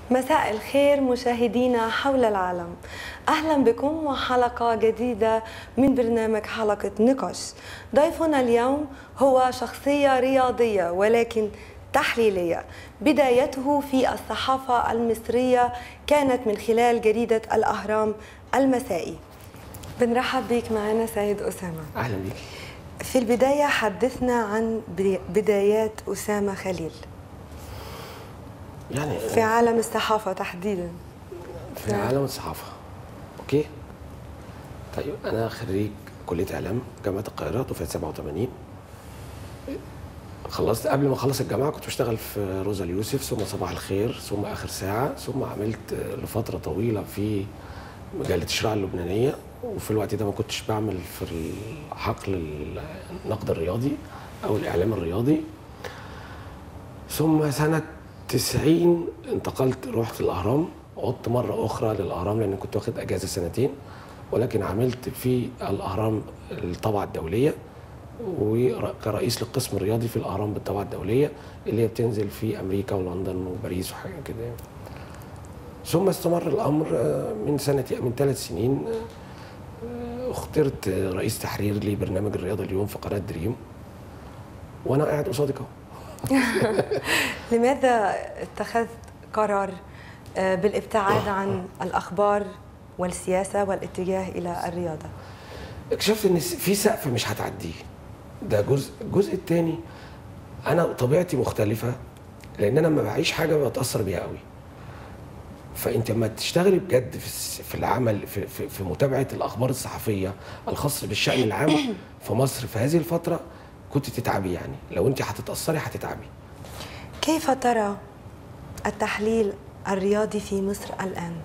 مساء الخير مشاهدينا حول العالم اهلا بكم وحلقه جديده من برنامج حلقه نقاش ضيفنا اليوم هو شخصيه رياضيه ولكن تحليليه بدايته في الصحافه المصريه كانت من خلال جريده الاهرام المسائي بنرحب بك معنا سيد اسامه اهلا بيك في البدايه حدثنا عن بدايات اسامه خليل يعني في عالم الصحافه تحديدا في عالم الصحافه اوكي طيب انا خريج كليه اعلام جامعه القاهره دفعه 87 خلصت قبل ما اخلص الجامعه كنت بشتغل في روزا اليوسف ثم صباح الخير ثم اخر ساعه ثم عملت لفتره طويله في مجله الشراع اللبنانيه وفي الوقت ده ما كنتش بعمل في حقل النقد الرياضي او الاعلام الرياضي ثم سنه 90 انتقلت رحت الاهرام عدت مره اخرى للاهرام لان كنت واخد اجازه سنتين ولكن عملت في الاهرام الطبعه الدوليه وكرئيس للقسم الرياضي في الاهرام بالطبعه الدوليه اللي هي بتنزل في امريكا ولندن وباريس وحاجه كده ثم استمر الامر من سنه من ثلاث سنين اخترت رئيس تحرير لبرنامج الرياضه اليوم في قناه دريم وانا قاعد قصادك اهو لماذا اتخذت قرار بالابتعاد عن الاخبار والسياسه والاتجاه الى الرياضه؟ اكتشفت ان في سقف مش هتعديه ده جزء الجزء الثاني انا طبيعتي مختلفه لان انا لما بعيش حاجه بتاثر بيها قوي فانت لما تشتغلي بجد في في العمل في, في, في متابعه الاخبار الصحفيه الخاصه بالشان العام في مصر في هذه الفتره كنت تتعبي يعني لو انت هتتاثري هتتعبي كيف ترى التحليل الرياضي في مصر الان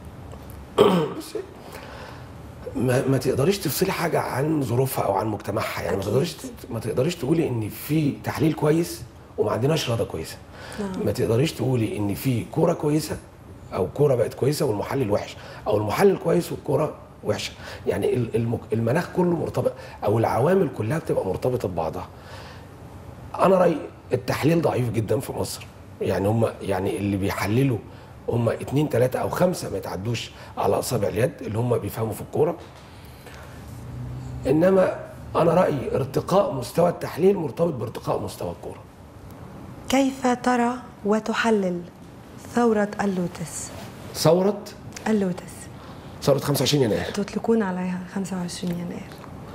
ما, ما تقدريش تفصلي حاجه عن ظروفها او عن مجتمعها يعني ما تقدريش ما تقدريش تقولي ان في تحليل كويس وما عندناش رياضه كويسه نعم. ما تقدريش تقولي ان في كوره كويسه او كوره بقت كويسه والمحلل وحش او المحلل كويس والكوره وحشه يعني المناخ كله مرتبط او العوامل كلها بتبقى مرتبطه ببعضها انا رايي التحليل ضعيف جدا في مصر يعني هم يعني اللي بيحللوا هم اتنين تلاته او خمسه ما يتعدوش على اصابع اليد اللي هم بيفهموا في الكوره انما انا رايي ارتقاء مستوى التحليل مرتبط بارتقاء مستوى الكوره كيف ترى وتحلل ثورة اللوتس ثورة اللوتس ثورة 25 يناير تطلقون عليها 25 يناير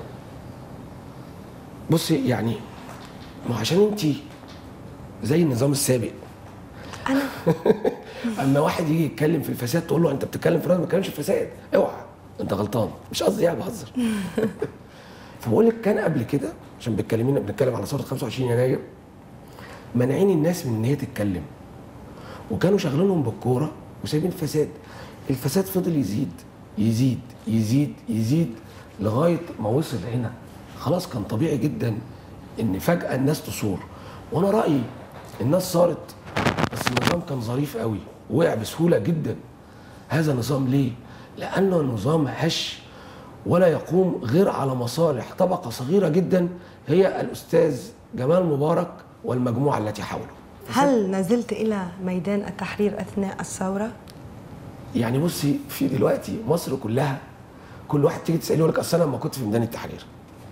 بصي يعني ما عشان انت زي النظام السابق انا اما واحد يجي يتكلم في الفساد تقول له انت بتتكلم في ما بتتكلمش في الفساد اوعى انت غلطان مش قصدي يعني بهزر فبقول لك كان قبل كده عشان بتكلمينا بنتكلم على ثوره 25 يناير مانعين الناس من ان هي تتكلم وكانوا شغالينهم بالكوره وسايبين الفساد الفساد فضل يزيد يزيد يزيد يزيد لغايه ما وصل هنا خلاص كان طبيعي جدا ان فجاه الناس تصور وانا رايي الناس صارت بس النظام كان ظريف قوي وقع بسهوله جدا هذا النظام ليه لانه النظام هش ولا يقوم غير على مصالح طبقه صغيره جدا هي الاستاذ جمال مبارك والمجموعه التي حوله هل نزلت الى ميدان التحرير اثناء الثوره يعني بصي في دلوقتي مصر كلها كل واحد تيجي تساليه يقول لك اصل انا لما كنت في ميدان التحرير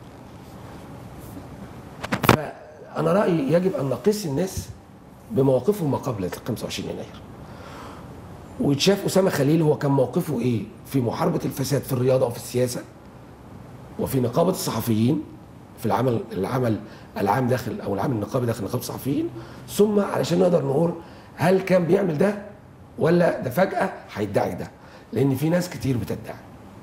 فانا رايي يجب ان نقيس الناس بمواقفهم ما قبل 25 يناير ويتشاف اسامه خليل هو كان موقفه ايه في محاربه الفساد في الرياضه وفي السياسه وفي نقابه الصحفيين في العمل العمل العام داخل او العمل النقابي داخل نقابه الصحفيين ثم علشان نقدر نقول هل كان بيعمل ده ولا ده فجاه هيدعي ده لان في ناس كتير بتدعي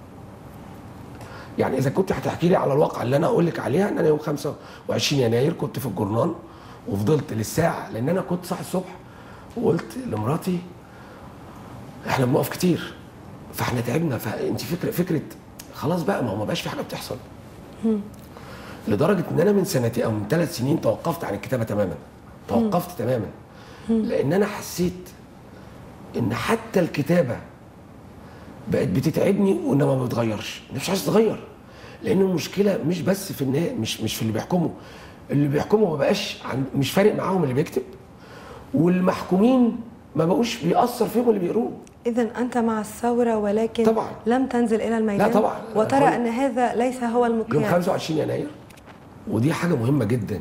يعني اذا كنت هتحكي لي على الواقع اللي انا اقول لك عليها ان انا يوم 25 يناير كنت في الجورنال وفضلت للساعه لان انا كنت صاحي الصبح وقلت لمراتي احنا بنقف كتير فاحنا تعبنا فانت فكره فكره خلاص بقى ما هو ما بقاش في حاجه بتحصل لدرجه ان انا من سنتين او من ثلاث سنين توقفت عن الكتابه تماما توقفت تماما لان انا حسيت ان حتى الكتابه بقت بتتعبني وانها ما بتغيرش مش عايز تتغير لان المشكله مش بس في النهايه مش مش في اللي بيحكموا اللي بيحكموا ما بقاش عن مش فارق معاهم اللي بيكتب والمحكومين ما بقوش بيأثر فيهم اللي بيقروه إذا أنت مع الثورة ولكن طبعاً. لم تنزل إلى الميدان لا طبعاً. وترى أقول- أن هذا ليس هو يوم المقياس 25 يناير ودي حاجه مهمه جدا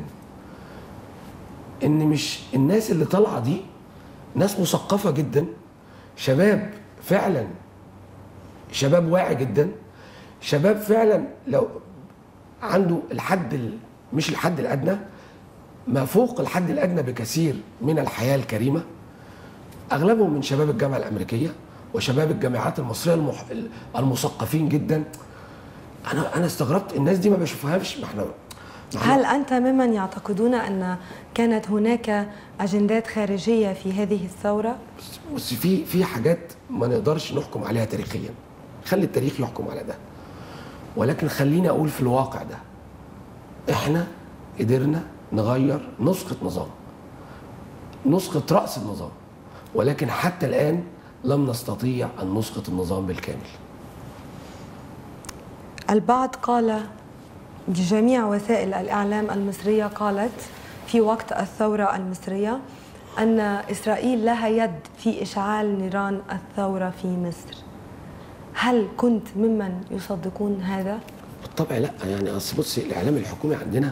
ان مش الناس اللي طالعه دي ناس مثقفه جدا شباب فعلا شباب واعي جدا شباب فعلا لو عنده الحد ال- مش الحد الادنى ما فوق الحد الادنى بكثير من الحياه الكريمه اغلبهم من شباب الجامعه الامريكيه وشباب الجامعات المصريه المح... المثقفين جدا انا انا استغربت الناس دي ما بشوفهاش ما احنا ما احنا- هل أنت ممن يعتقدون أن كانت هناك أجندات خارجية في هذه الثورة؟ بس- بس في في حاجات ما نقدرش نحكم عليها تاريخيا خلي التاريخ يحكم على ده ولكن خليني اقول في الواقع ده احنا قدرنا نغير نسخه نظام نسخه راس النظام ولكن حتى الان لم نستطيع ان نسقط النظام بالكامل البعض قال جميع وسائل الإعلام المصرية قالت في وقت الثورة المصرية أن إسرائيل لها يد في إشعال نيران الثورة في مصر هل كنت ممن يصدقون هذا؟ بالطبع لا يعني اصل بصي الاعلام الحكومي عندنا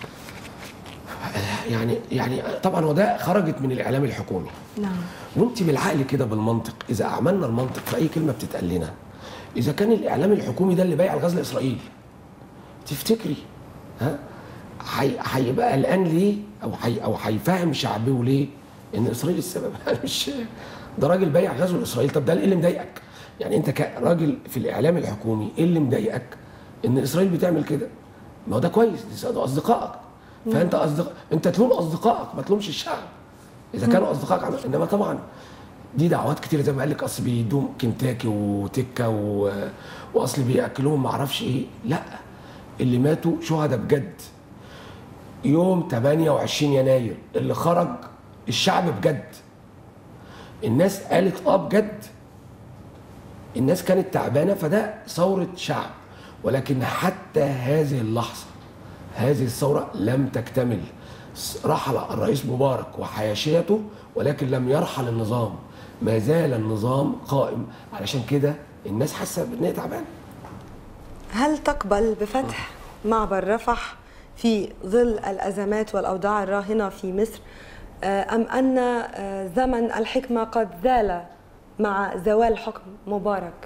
يعني يعني طبعا هو ده خرجت من الاعلام الحكومي نعم وانت بالعقل كده بالمنطق اذا اعملنا المنطق في اي كلمه بتتقال لنا اذا كان الاعلام الحكومي ده اللي بايع الغاز لاسرائيل تفتكري ها هي- هيبقى قلقان ليه او حي او هيفهم شعبه ليه ان اسرائيل السبب انا مش ده راجل بايع غزو لاسرائيل طب ده ايه اللي مضايقك يعني انت كراجل في الاعلام الحكومي ايه اللي مضايقك ان اسرائيل بتعمل كده ما هو ده كويس دي ده اصدقائك فانت اصدق انت تلوم اصدقائك ما تلومش الشعب اذا كانوا اصدقائك عمل. انما طبعا دي دعوات كتير زي ما قال لك اصل بيدوم كنتاكي وتكه و... واصل بياكلوهم ما اعرفش ايه لا اللي ماتوا شهداء بجد يوم 28 يناير اللي خرج الشعب بجد الناس قالت اه بجد الناس كانت تعبانه فده ثوره شعب ولكن حتى هذه اللحظه هذه الثوره لم تكتمل رحل الرئيس مبارك وحياشيته ولكن لم يرحل النظام ما زال النظام قائم علشان كده الناس حاسه ان هي تعبانه هل تقبل بفتح معبر رفح في ظل الأزمات والأوضاع الراهنة في مصر آه، أم أن آه، زمن الحكمة قد زال مع زوال حكم مبارك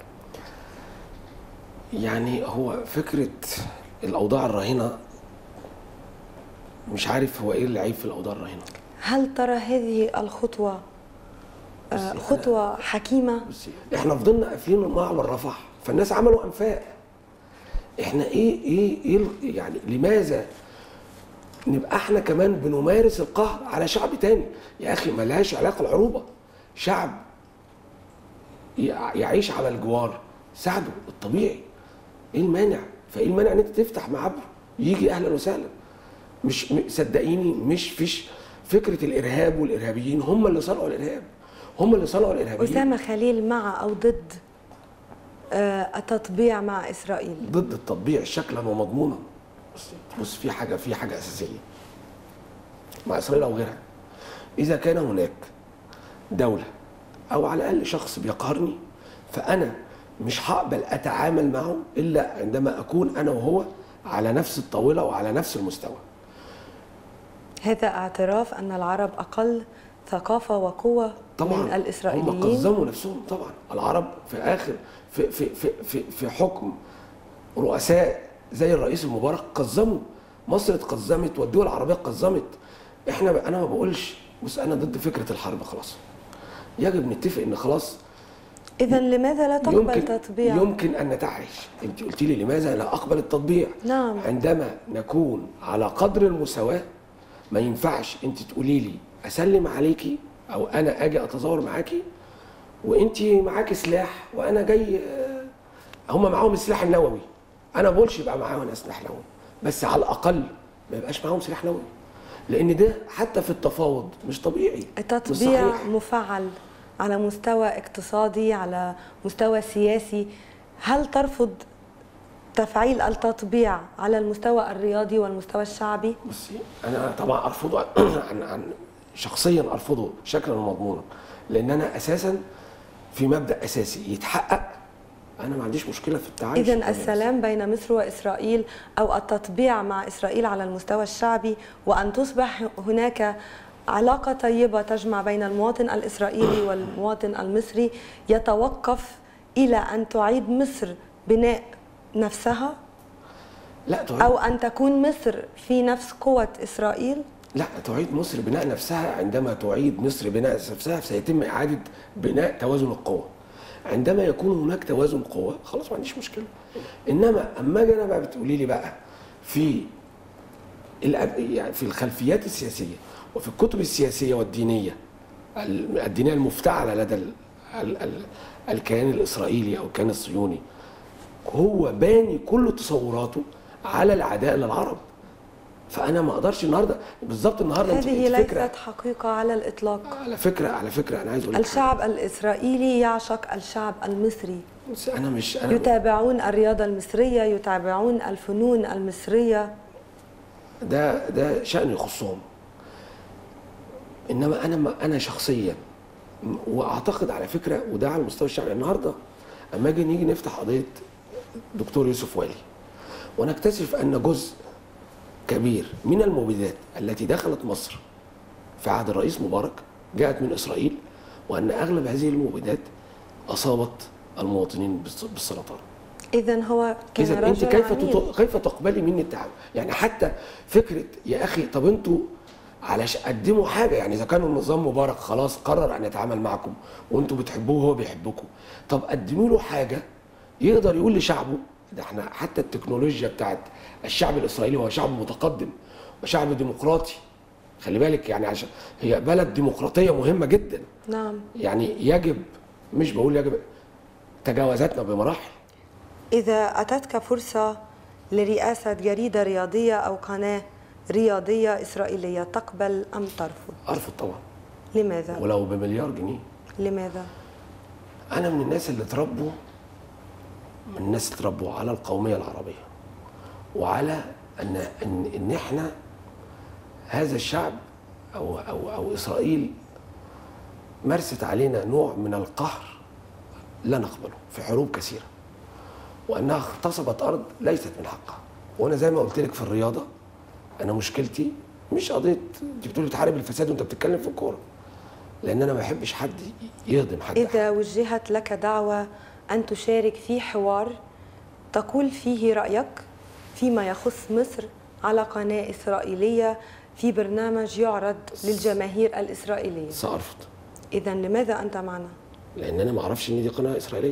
يعني هو فكرة الأوضاع الراهنة مش عارف هو إيه اللي عيب في الأوضاع الراهنة هل ترى هذه الخطوة آه، بصي، خطوة حكيمة بس إحنا فضلنا قافلين معبر رفح فالناس عملوا أنفاق إحنا إيه إيه إيه ال- يعني لماذا نبقى إحنا كمان بنمارس القهر على شعب تاني يا أخي ملهاش علاقة العروبة شعب يع- يعيش على الجوار ساعده الطبيعي ايه المانع فايه المانع ان انت تفتح معبر يجي اهلا وسهلا مش م- صدقيني مش فيش فكره الارهاب والارهابيين هم اللي صنعوا الارهاب هم اللي صنعوا الارهابيين أسامة خليل مع أو ضد آه، التطبيع مع إسرائيل ضد التطبيع شكلا ومضمونا بص بص في حاجه في حاجه اساسيه مع اسرائيل او غيرها اذا كان هناك دوله او على الاقل شخص بيقهرني فانا مش هقبل اتعامل معه الا عندما اكون انا وهو على نفس الطاوله وعلى نفس المستوى هذا اعتراف أن العرب أقل ثقافة وقوة طبعا من هم الإسرائيليين قزموا نفسهم طبعا العرب في اخر في في في في, في حكم رؤساء زي الرئيس المبارك قزموا مصر اتقزمت والدول العربيه اتقزمت احنا انا ما بقولش بص انا ضد فكره الحرب خلاص يجب نتفق ان خلاص إذا لماذا لا تقبل يمكن تطبيع؟ يمكن ان نتعايش انت قلت لي لماذا لا اقبل التطبيع نعم. عندما نكون على قدر المساواه ما ينفعش انت تقولي لي اسلم عليكي او انا اجي اتظاهر معاكي وانت معاكي سلاح وانا جاي آه، هم معاهم السلاح النووي انا ما بقولش يبقى معاهم سلاح نووي بس على الاقل ما يبقاش معاهم سلاح نووي لان ده حتى في التفاوض مش طبيعي مش التطبيع صحيح. مفعل على مستوى اقتصادي على مستوى سياسي هل ترفض تفعيل التطبيع على المستوى الرياضي والمستوى الشعبي؟ بصي انا طبعا ارفضه عن, عن, عن شخصيا ارفضه شكلا ومضمونا لان انا اساسا في مبدا اساسي يتحقق انا ما عنديش مشكله في التعايش إذا مع الناس. السلام بين مصر وإسرائيل أو التطبيع مع إسرائيل على المستوى الشعبي وأن تصبح هناك علاقة طيبة تجمع بين المواطن الإسرائيلي والمواطن المصري يتوقف إلى أن تعيد مصر بناء نفسها لا تعيد أو أن تكون مصر في نفس قوة إسرائيل لا تعيد مصر بناء نفسها عندما تعيد مصر بناء نفسها سيتم اعاده بناء توازن القوى عندما يكون هناك توازن قوى خلاص ما عنديش مشكله انما اما اجي انا بقى بتقولي لي بقى في الأب- يعني في الخلفيات السياسيه وفي الكتب السياسيه والدينيه ال- الدينيه المفتعله لدى ال ال ال الكيان الاسرائيلي او الكيان الصهيوني هو باني كل تصوراته على العداء للعرب فانا ما اقدرش النهارده بالظبط النهارده انت هذه أنت فكره ليست حقيقة على الإطلاق على فكره على فكره انا عايز اقول لك الشعب الإسرائيلي يعشق الشعب المصري بس انا مش انا يتابعون الرياضة المصرية يتابعون الفنون المصرية ده ده شأن يخصهم انما انا ما انا شخصيا م- واعتقد على فكره وده على المستوى الشعبي النهارده اما اجي نيجي نفتح قضيه دكتور يوسف والي ونكتشف ان جزء كبير من المبيدات التي دخلت مصر في عهد الرئيس مبارك جاءت من اسرائيل وان اغلب هذه المبيدات اصابت المواطنين بالس- بالسرطان إذا هو كان اذا انت رجل كيف عميل. تط... كيف تقبلي مني التعاون يعني حتى فكره يا اخي طب انتوا علش قدموا حاجه يعني اذا كان النظام مبارك خلاص قرر ان يتعامل معكم وانتوا بتحبوه وهو بيحبكم طب قدموا له حاجه يقدر يقول لشعبه ده احنا حتى التكنولوجيا بتاعت الشعب الاسرائيلي هو شعب متقدم وشعب ديمقراطي خلي بالك يعني عشان هي بلد ديمقراطيه مهمه جدا نعم يعني يجب مش بقول يجب تجاوزتنا بمراحل إذا أتتك فرصة لرئاسة جريدة رياضية أو قناة رياضية إسرائيلية تقبل أم ترفض؟ ارفض طبعا لماذا؟ ولو بمليار جنيه لماذا؟ انا من الناس اللي اتربوا من الناس اللي اتربوا على القوميه العربيه وعلى ان ان ان احنا هذا الشعب او او او اسرائيل مارست علينا نوع من القهر لا نقبله في حروب كثيره وانها اغتصبت ارض ليست من حقها وانا زي ما قلت لك في الرياضه انا مشكلتي مش قضيه انت بتقولي بتحارب الفساد وانت بتتكلم في الكوره لان انا ما بحبش حد يهضم حد إذا وجهت لك دعوة أن تشارك في حوار تقول فيه رأيك فيما يخص مصر على قناة إسرائيلية في برنامج يعرض للجماهير الإسرائيلية سأرفض إذا لماذا أنت معنا؟ لان انا ما اعرفش ان دي قناه اسرائيليه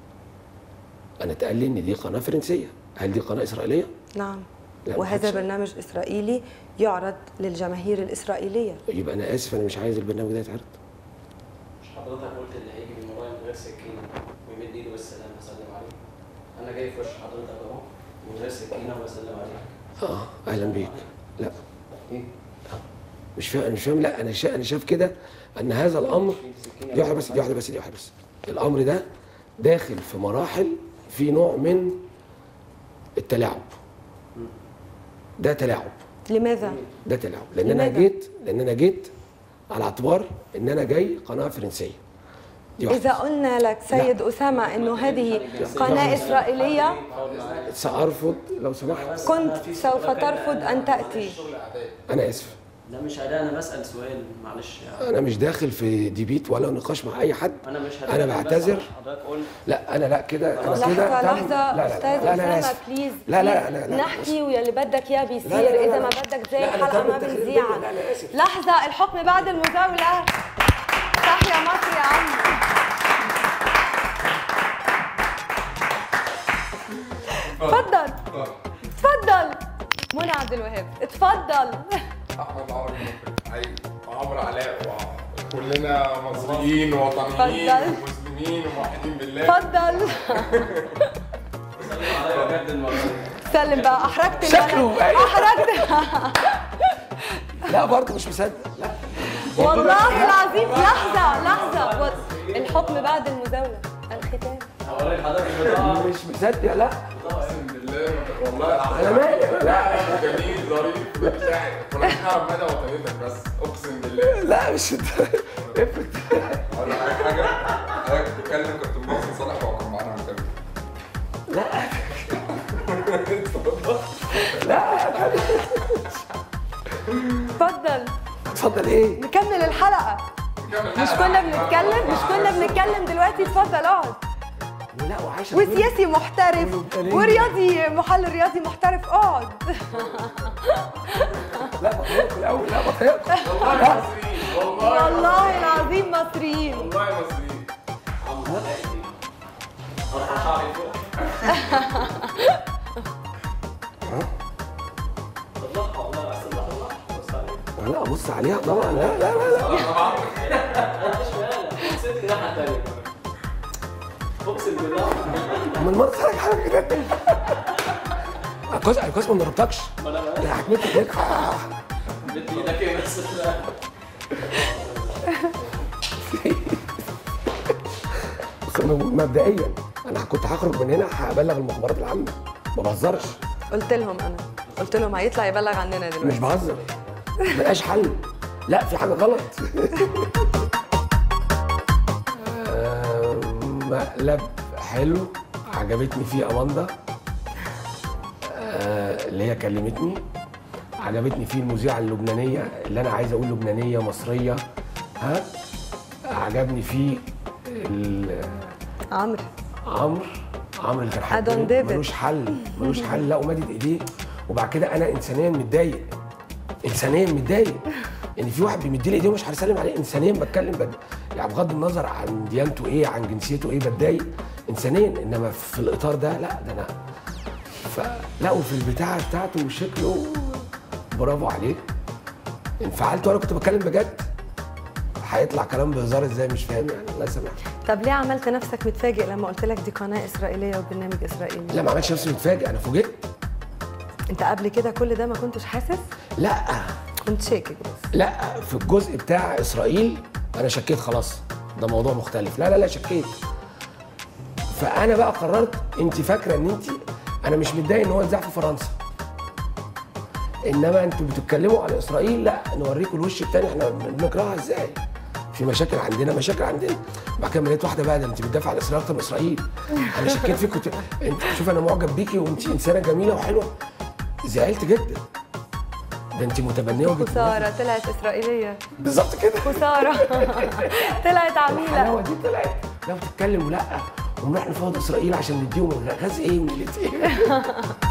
انا اتقال لي ان دي قناه فرنسيه هل دي قناه اسرائيليه نعم لا، ما وهذا حدش- برنامج إسرائيلي يعرض للجماهير الإسرائيلية يبقى انا اسف انا مش عايز البرنامج ده يتعرض مش حضرتك قلت اللي هيجي من ورايا من غير سكينه ويمد ايده بالسلام اسلم عليه انا جاي في وش حضرتك اهو من غير سكينه وبسلم عليك اه اهلا بيك لا ايه؟ مش فاهم مش فاهم لا انا شا... انا شايف كده ان هذا الامر سكينة دي واحده بس دي واحده بس دي واحده بس الامر ده داخل في مراحل في نوع من التلاعب ده تلاعب لماذا؟ ده تلاعب لان انا لماذا؟ جيت لان انا جيت على اعتبار ان انا جاي قناه فرنسيه دي واحدة إذا قلنا لك سيد أسامة أنه هذه قناة إسرائيلية سأرفض لو سمحت كنت سوف ترفض أن تأتي أنا آسف لا مش هدا انا بسال سؤال معلش يعني أنا مش داخل في ديبيت ولا نقاش مع أي حد انا مش أنا بعتذر حضرتك قلت لا أنا لا كده أنا لحظة كده لحظة لا لا أستاذ لا لا لا أسامة آسف. بليز لا لا بليز. لا لا نحكي واللي بدك إياه بيصير لا لا لا إذا لا. ما بدك زي لا، أنا الحلقة تم ما التخيل بنذيعها بيا. لا، لا، آسف. لحظة الحكم بعد المزاولة تحيا مصر يا عمي تفضل تفضل منى عبد الوهاب اتفضل احمد عربي مخرج حقيقي وعمرو علاء وكلنا مصريين ووطنيين اتفضل. ومسلمين وموحدين بالله اتفضل سلم عليا بجد المره دي سلم بقى احرجت شكله الولد. أيوة. احرجت لا برضه مش مصدق لا والله العظيم لحظة لحظة و- الحكم بعد المزاولة الختام اوري حضرتك بطاقه مش مصدق لا اقسم بالله والله أنا مالي لا جميل ظريف بتاعي كنا بنحارب مدى وطنيتك بس اقسم بالله لا مش افرض اقول لك حاجه حضرتك بتتكلم كابتن محسن صالح وهو كان معانا مكمل لا لا اتفضل اتفضل ايه نكمل الحلقه نكمل مش حلقة. كنا بنتكلم مش كنا بنتكلم دلوقتي اتفضل اقعد ولا وعايشه تقول- وسياسي محترف ولبنانية. ورياضي محلل رياضي محترف اقعد لا بطيئكم الاول لا بطيئكم والله مصريين والله والله العظيم مصريين والله مصريين عمرو عادي ارفع شعري فوق طلعها والله احسن ما طلعها بص عليك لا ابص عليها طبعا لا لا لا, لا. طبعا مش مالك حسيت الناحيه الثانيه اقسم بالله امال المره حضرتك حاجه كده الكوز الكوز ما ضربتكش ما انا لا حكمت لك بدي ايدك ايه بس بس أنا مبدئيا انا كنت هخرج من هنا هبلغ المخابرات العامه ما بهزرش قلت لهم انا قلت لهم هيطلع يبلغ عننا مش دلوقتي بهزر ملقاش حل لا في حاجه غلط آه، مقلب حلو عجبتني فيه اماندا آه، اللي هي كلمتني عجبتني فيه المذيعه اللبنانيه اللي انا عايز اقول لبنانيه مصريه ها عجبني فيه ال- عمرو عمرو عمرو اللي كان أدون حاطط ديفيد. ملوش حل ملوش حل لا ومادد ايديه وبعد كده انا انسانيا متضايق انسانيا متضايق ان في واحد بيمد لي ايديه ومش هسلم عليه انسانيا بتكلم بد... يعني بغض النظر عن ديانته ايه عن جنسيته ايه بتضايق انسانيا انما في الاطار ده لا ده انا ف... لا وفي البتاعه بتاعته وشكله برافو عليه انفعلت وانا كنت بتكلم بجد هيطلع كلام بهزار ازاي مش فاهم يعني الله يسامحك طب ليه عملت نفسك متفاجئ لما قلت لك دي قناه اسرائيليه وبرنامج اسرائيلي لا ما عملتش نفسي متفاجئ انا فوجئت انت قبل كده كل ده ما كنتش حاسس لا كنت شاكك بس لا في الجزء بتاع اسرائيل انا شكيت خلاص ده موضوع مختلف لا لا لا شكيت فانا بقى قررت انت فاكره ان انت انا مش متضايق ان هو اتذاع في فرنسا انما انتوا بتتكلموا على اسرائيل لا نوريكم الوش التاني احنا بنكرهها ازاي في مشاكل عندنا مشاكل عندنا بعد كده لقيت واحده بقى ده انت بتدافع عن اسرائيل اكتر من اسرائيل انا شكيت فيك كنت انت شوف انا معجب بيكي وانت انسانه جميله وحلوه زعلت جدا ده انت متبنيه وجهه نظري. خساره طلعت اسرائيليه بالظبط كده خساره طلعت عميله الحلاوه دي طلعت لا بتتكلم ولا ونروح نفاوض اسرائيل عشان نديهم الغاز ايه ونيلة ايه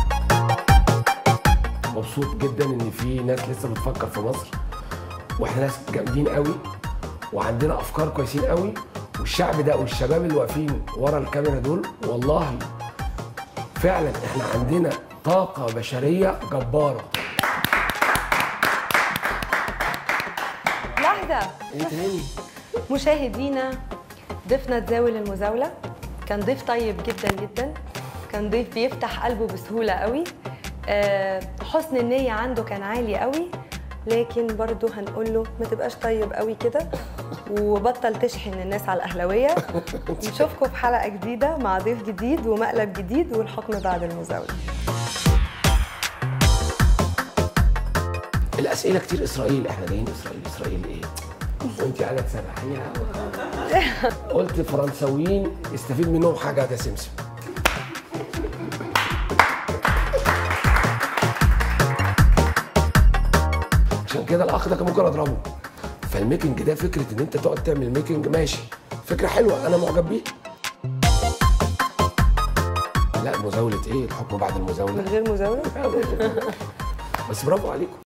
مبسوط جدا ان في ناس لسه بتفكر في مصر واحنا ناس جامدين قوي وعندنا افكار كويسين قوي والشعب ده والشباب اللي واقفين ورا الكاميرا دول والله فعلا احنا عندنا طاقه بشريه جباره لحظه ايه تاني مشاهدينا ضيفنا تزاول المزاولة كان ضيف طيب جدا جدا كان ضيف بيفتح قلبه بسهولة قوي آه، حسن النية عنده كان عالي قوي لكن برضه هنقول له ما تبقاش طيب قوي كده وبطل تشحن الناس على الأهلوية نشوفكم في حلقة جديدة مع ضيف جديد ومقلب جديد والحكم بعد المزاولة الاسئله كتير اسرائيل احنا جايين اسرائيل اسرائيل ايه وانت قاعده تسرحيها قلت فرنساويين يستفيد منهم حاجه ده سمسم عشان كده الاخ ده كان ممكن اضربه فالميكنج ده فكره ان انت تقعد تعمل ميكنج ماشي فكره حلوه انا معجب بيها لا مزاوله ايه الحكم بعد المزاوله من غير مزاولة بس برافو عليكم